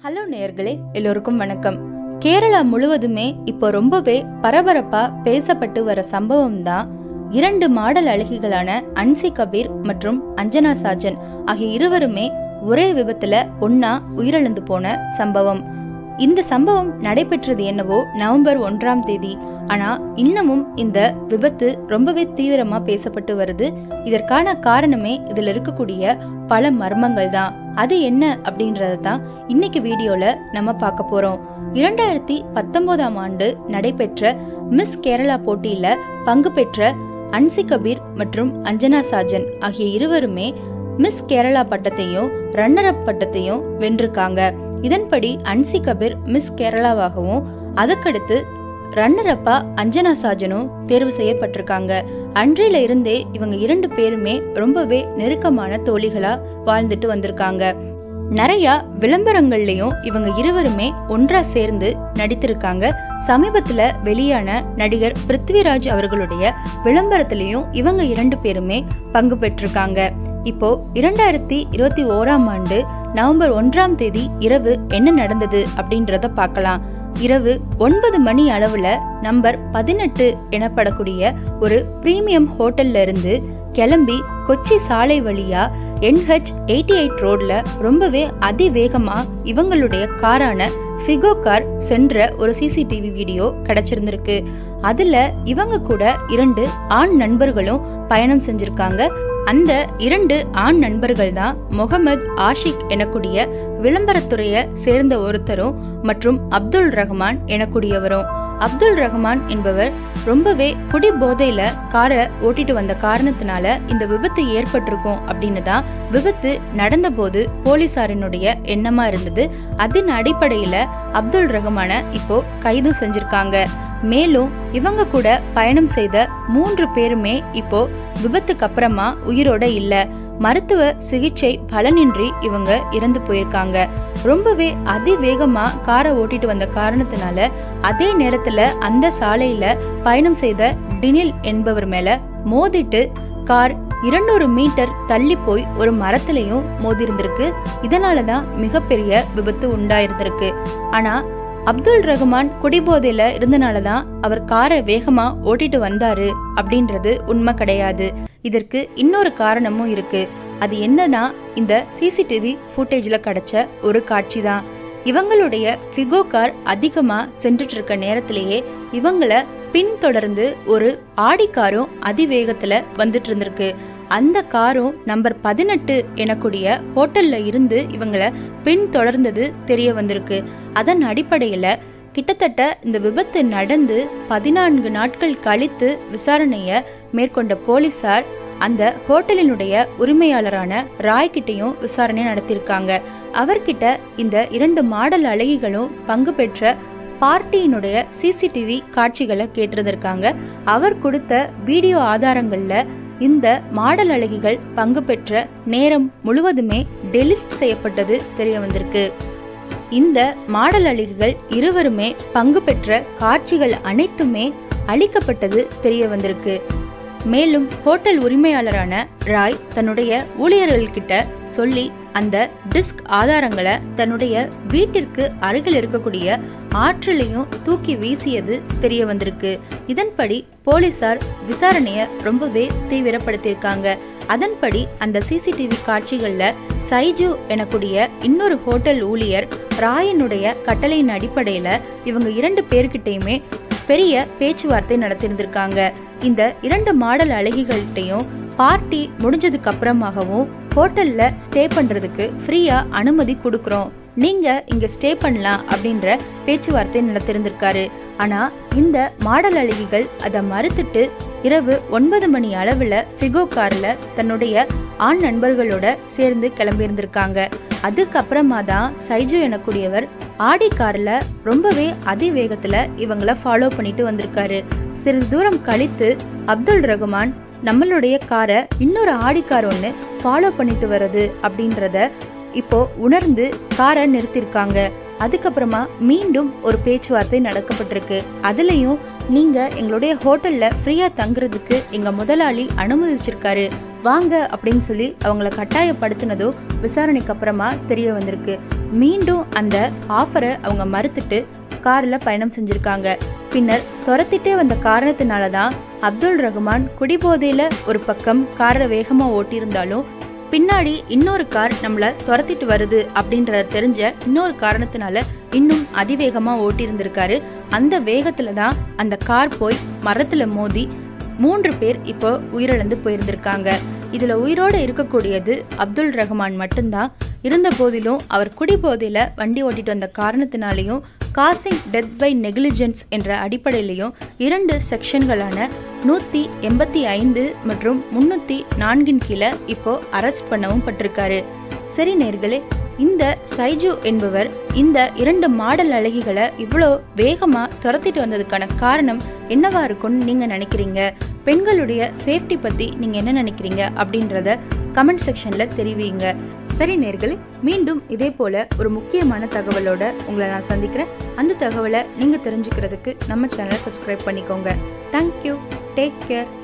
hello நேயர்களே எல்லோருக்கும் வணக்கம் கேரளா முழுவதுமே இப்போ ரொம்பவே பரபரப்பா பேசப்பட்டு வர சம்பவம் தான் இரண்டு மாடல் அழகிகளான அன்சி கபீர் மற்றும் அஞ்சனா சாஜன் ஆகிய இருவருமே ஒரே விபத்துல ஒன்னா உயிரிழந்து போன சம்பவம் இந்த சம்பவம் நடைபெற்றது என்னவோ நவம்பர் ஒன்றாம் தேதி ஆனா இன்னமும் இந்த விபத்து ரொம்பவே தீவிரமா பேசப்பட்டு வருது இதற்கான காரணமே இதுல இருக்கக்கூடிய பல மர்மங்கள் தான் அது என்ன அப்படின்றத தான் இன்னைக்கு வீடியோல நம்ம பார்க்க போறோம் இரண்டாயிரத்தி பத்தொன்பதாம் ஆண்டு நடைபெற்ற மிஸ் கேரளா போட்டியில பங்கு பெற்ற அன்சி கபீர் மற்றும் அஞ்சனா சாஜன் ஆகிய இருவருமே மிஸ் கேரளா பட்டத்தையும் ரன்னர் அப் பட்டத்தையும் வென்றிருக்காங்க இதன்படி அன்சி கபீர் மிஸ் கேரளாவாகவும் அதுக்கடுத்து ரன்னர் அப்பா அஞ்சனா சாஜனும் தேர்வு செய்யப்பட்டிருக்காங்க அன்றையில இருந்தே இவங்க இரண்டு பேருமே ரொம்பவே நெருக்கமான தோழிகளா வாழ்ந்துட்டு வந்திருக்காங்க நிறைய விளம்பரங்கள்லயும் இவங்க இருவருமே ஒன்றா சேர்ந்து நடித்திருக்காங்க சமீபத்துல வெளியான நடிகர் பிருத்விராஜ் அவர்களுடைய விளம்பரத்திலையும் இவங்க இரண்டு பேருமே பங்கு பெற்றிருக்காங்க இப்போ இரண்டாயிரத்தி இருபத்தி ஓராம் ஆண்டு நவம்பர் ஒன்றாம் தேதி இரவு என்ன நடந்தது அப்படின்றத பார்க்கலாம் இரவு ஒன்பது மணி அளவுல நம்பர் பதினெட்டு எனப்படக்கூடிய ஒரு பிரீமியம் ஹோட்டல்ல இருந்து கிளம்பி கொச்சி சாலை வழியா என்ஹெச் எயிட்டி எயிட் ரோட்ல ரொம்பவே அதிவேகமா இவங்களுடைய காரான ஃபிகோ கார் சென்ற ஒரு சிசிடிவி வீடியோ கிடைச்சிருந்திருக்கு அதுல இவங்க கூட இரண்டு ஆண் நண்பர்களும் பயணம் செஞ்சிருக்காங்க அந்த இரண்டு ஆண் நண்பர்கள் தான் முகமது ஆஷிக் எனக்கூடிய விளம்பரத்துறைய சேர்ந்த ஒருத்தரும் மற்றும் அப்துல் ரஹ்மான் எனக்கூடியவரும் அப்துல் ரஹ்மான் என்பவர் ரொம்பவே குடி போதையில காரை ஓட்டிட்டு வந்த காரணத்தினால இந்த விபத்து ஏற்பட்டிருக்கும் அப்படின்னு தான் விபத்து நடந்தபோது போலீசாரினுடைய எண்ணமா இருந்தது அதன் அடிப்படையில அப்துல் ரஹ்மான இப்போ கைதும் செஞ்சிருக்காங்க மேலும் இவங்க கூட பயணம் செய்த மூன்று பேருமே இப்போ விபத்துக்கு அப்புறமா உயிரோட இல்ல மருத்துவ சிகிச்சை பலனின்றி இவங்க இறந்து போயிருக்காங்க ரொம்பவே அதிவேகமா காரை ஓட்டிட்டு வந்த காரணத்தினால அதே நேரத்துல அந்த சாலையில பயணம் செய்த டினில் என்பவர் மேல மோதிட்டு கார் இருநூறு மீட்டர் தள்ளி போய் ஒரு மரத்திலையும் மோதிருந்திருக்கு இதனாலதான் மிகப்பெரிய விபத்து உண்டாயிருந்திருக்கு ஆனா அப்துல் ரஹ்மான் குடிபோதையில இருந்தனாலதான் அவர் காரை வேகமா ஓட்டிட்டு வந்தாரு அப்படின்றது உண்மை கிடையாது இதற்கு இன்னொரு காரணமும் இருக்கு அது என்னன்னா இந்த சிசிடிவி ஃபுட்டேஜ்ல கிடைச்ச ஒரு காட்சி தான் இவங்களுடைய ஃபிகோ கார் அதிகமா சென்றுட்டு இருக்க நேரத்திலேயே இவங்கள பின்தொடர்ந்து ஒரு ஆடி காரும் அதிவேகத்துல வந்துட்டு இருந்திருக்கு அந்த காரும் நம்பர் பதினெட்டு எனக்கூடிய ஹோட்டல்ல இருந்து இவங்கள பின்தொடர்ந்தது தெரிய வந்திருக்கு அதன் அடிப்படையில கிட்டத்தட்ட இந்த விபத்து நடந்து பதினான்கு நாட்கள் கழித்து விசாரணைய மேற்கொண்ட போலீசார் அந்த ஹோட்டலினுடைய உரிமையாளரான ராய் கிட்டையும் விசாரணை நடத்தியிருக்காங்க அவர்கிட்ட இந்த இரண்டு மாடல் அழகிகளும் பங்கு பெற்ற பார்ட்டியினுடைய சிசிடிவி காட்சிகளை கேட்டிருந்திருக்காங்க அவர் கொடுத்த வீடியோ ஆதாரங்கள்ல இந்த மாடல் அழகிகள் பங்கு பெற்ற நேரம் முழுவதுமே டெலிட் செய்யப்பட்டது தெரிய வந்திருக்கு இந்த மாடல் அழகிகள் இருவருமே பங்கு பெற்ற காட்சிகள் அனைத்துமே அளிக்கப்பட்டது தெரிய வந்திருக்கு மேலும் ஹோட்டல் உரிமையாளரான ராய் தன்னுடைய ஊழியர்கள்கிட்ட சொல்லி அந்த டிஸ்க் ஆதாரங்களை தன்னுடைய வீட்டிற்கு அருகில் இருக்கக்கூடிய ஆற்றலையும் தூக்கி வீசியது தெரிய வந்திருக்கு இதன்படி போலீசார் விசாரணைய ரொம்பவே தீவிரப்படுத்தியிருக்காங்க அதன்படி அந்த சிசிடிவி காட்சிகள்ல சைஜு எனக்கூடிய இன்னொரு ஹோட்டல் ஊழியர் ராயனுடைய கட்டளையின் அடிப்படையில இவங்க இரண்டு பேர்கிட்டயுமே பெரிய பேச்சுவார்த்தை நடத்தியிருந்திருக்காங்க இந்த இரண்டு மாடல் அழகிகள்கிட்டையும் பார்ட்டி முடிஞ்சதுக்கு அப்புறமாகவும் ஹோட்டல்ல ஸ்டே பண்றதுக்கு ஃப்ரீயா அனுமதி கொடுக்குறோம் நீங்க இங்க ஸ்டே பண்ணலாம் அப்படின்ற பேச்சுவார்த்தை நடத்திருந்திருக்காரு ஆனா இந்த மாடல் அழகிகள் அதை மறுத்துட்டு இரவு ஒன்பது மணி அளவுல ஃபிகோ கார்ல தன்னுடைய ஆண் நண்பர்களோட சேர்ந்து கிளம்பியிருந்திருக்காங்க அதுக்கப்புறமா தான் சைஜு எனக்கூடியவர் ஆடி கார்ல ரொம்பவே அதிவேகத்துல இவங்கள ஃபாலோ பண்ணிட்டு வந்திருக்காரு சிறிது தூரம் கழித்து அப்துல் ரகுமான் நம்மளுடைய காரை இன்னொரு ஆடி கார் ஒன்று ஃபாலோ பண்ணிட்டு வருது அப்படின்றத இப்போ உணர்ந்து காரை நிறுத்திருக்காங்க அதுக்கப்புறமா மீண்டும் ஒரு பேச்சுவார்த்தை நடக்கப்பட்டிருக்கு அதுலயும் நீங்க எங்களுடைய ஹோட்டல்ல ஃப்ரீயா தங்குறதுக்கு எங்க முதலாளி அனுமதிச்சிருக்காரு வாங்க அப்படின்னு சொல்லி அவங்கள கட்டாயப்படுத்தினதும் விசாரணைக்கு அப்புறமா தெரிய வந்திருக்கு மீண்டும் அந்த ஆஃபரை அவங்க மறுத்துட்டு காரில் பயணம் செஞ்சுருக்காங்க பின்னர் துரத்திட்டே வந்த காரணத்தினால தான் அப்துல் ரஹ்மான் குடிபோதையில் ஒரு பக்கம் காரை வேகமாக ஓட்டியிருந்தாலும் பின்னாடி இன்னொரு கார் நம்மளை துரத்திட்டு வருது அப்படின்றத தெரிஞ்ச இன்னொரு காரணத்தினால இன்னும் அதிவேகமாக ஓட்டியிருந்திருக்காரு அந்த வேகத்தில் தான் அந்த கார் போய் மரத்தில் மோதி மூன்று பேர் இப்போ உயிரிழந்து போயிருந்திருக்காங்க இதில் உயிரோடு இருக்கக்கூடியது அப்துல் ரஹ்மான் மட்டும்தான் இருந்த போதிலும் அவர் குடிபோதையில் வண்டி ஓட்டிட்டு வந்த காரணத்தினாலையும் காசிங் டெத் பை நெக்லிஜென்ஸ் என்ற அடிப்படையிலையும் இரண்டு செக்ஷன்களான நூற்றி எண்பத்தி ஐந்து மற்றும் முன்னூற்றி நான்கின் கீழே இப்போ அரெஸ்ட் பண்ணவும் பட்டிருக்காரு சரி நேர்களே இந்த சைஜு என்பவர் இந்த இரண்டு மாடல் அழகிகளை இவ்வளோ வேகமாக துரத்திட்டு வந்ததுக்கான காரணம் என்னவா இருக்கும்னு நீங்கள் நினைக்கிறீங்க பெண்களுடைய சேஃப்டி பற்றி நீங்கள் என்ன நினைக்கிறீங்க அப்படின்றத கமெண்ட் செக்ஷனில் தெரிவிங்க சரி நேர்களே மீண்டும் இதே போல ஒரு முக்கியமான தகவலோட உங்களை நான் சந்திக்கிறேன் அந்த தகவலை நீங்கள் தெரிஞ்சுக்கிறதுக்கு நம்ம சேனலை சப்ஸ்கிரைப் பண்ணிக்கோங்க தேங்க்யூ டேக் கேர்